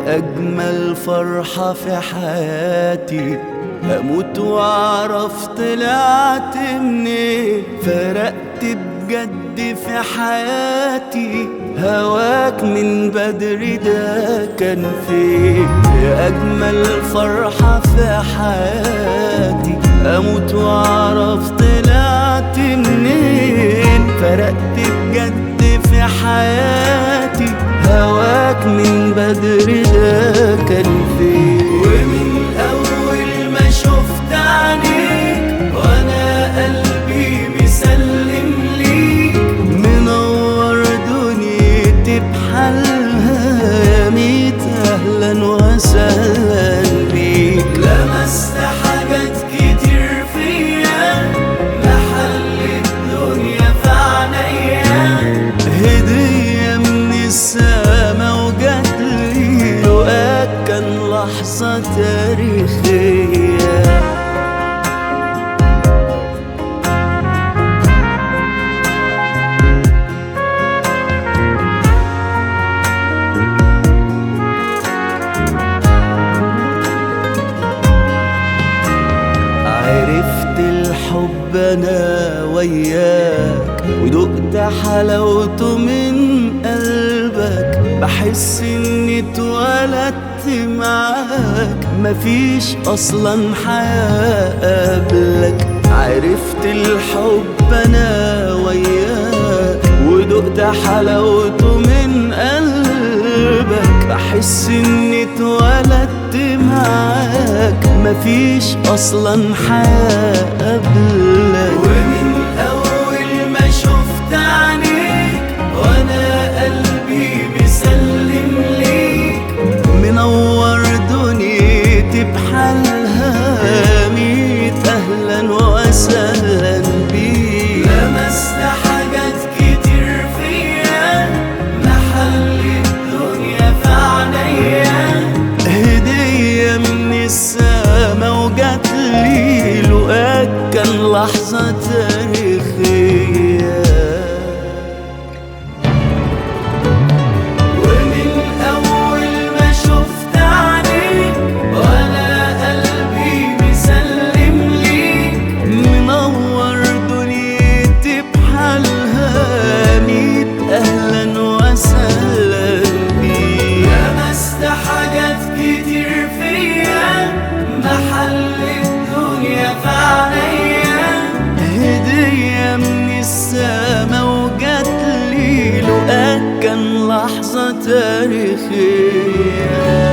أجمل فرحة في حياتي أموت وأعرف طلعت منين فرقت بجد في حياتي هواك من بدري ده كان فين يا أجمل فرحة في حياتي أموت وأعرف طلعت منين فرقت بجد في حياتي هواك من بدري ده كان فين ومن أول ما شفت عينيك وأنا قلبي مسلم ليك منور دنيتي بحالها يا ميت أهلا وسهلا بيك لمست حاجات كتير فيا محل الدنيا في عينيا هدية من السما وجاتلي لقاك كان لحظة تاريخية عرفت الحب انا وياك ودقت حلاوته من قلبك بحس اني اتولدت معاك مفيش اصلا حياة قبلك عرفت الحب انا وياك ودقت حلاوته من قلبك بحس اني اتولدت معاك مفيش اصلا حياة قبلك ومن اول ما شفت عينيك وانا قلبي مسلم ليك منور دنيتي بحالها ميت اهلا وسهلا بيك لمست حاجات كتير فيا محل الدنيا في عينيا هدية من السما وجاتلي لقاك كان لحظة تاريخية ومن أول ما شفت عينيك وأنا قلبي مسلم ليك منور دنيتي بحالها ميت أهلا وسهلا بيك لمست حاجات كتير فيا محل الدنيا في عينيا هدية من السما وجاتلي لقاك كان لحظة تاريخية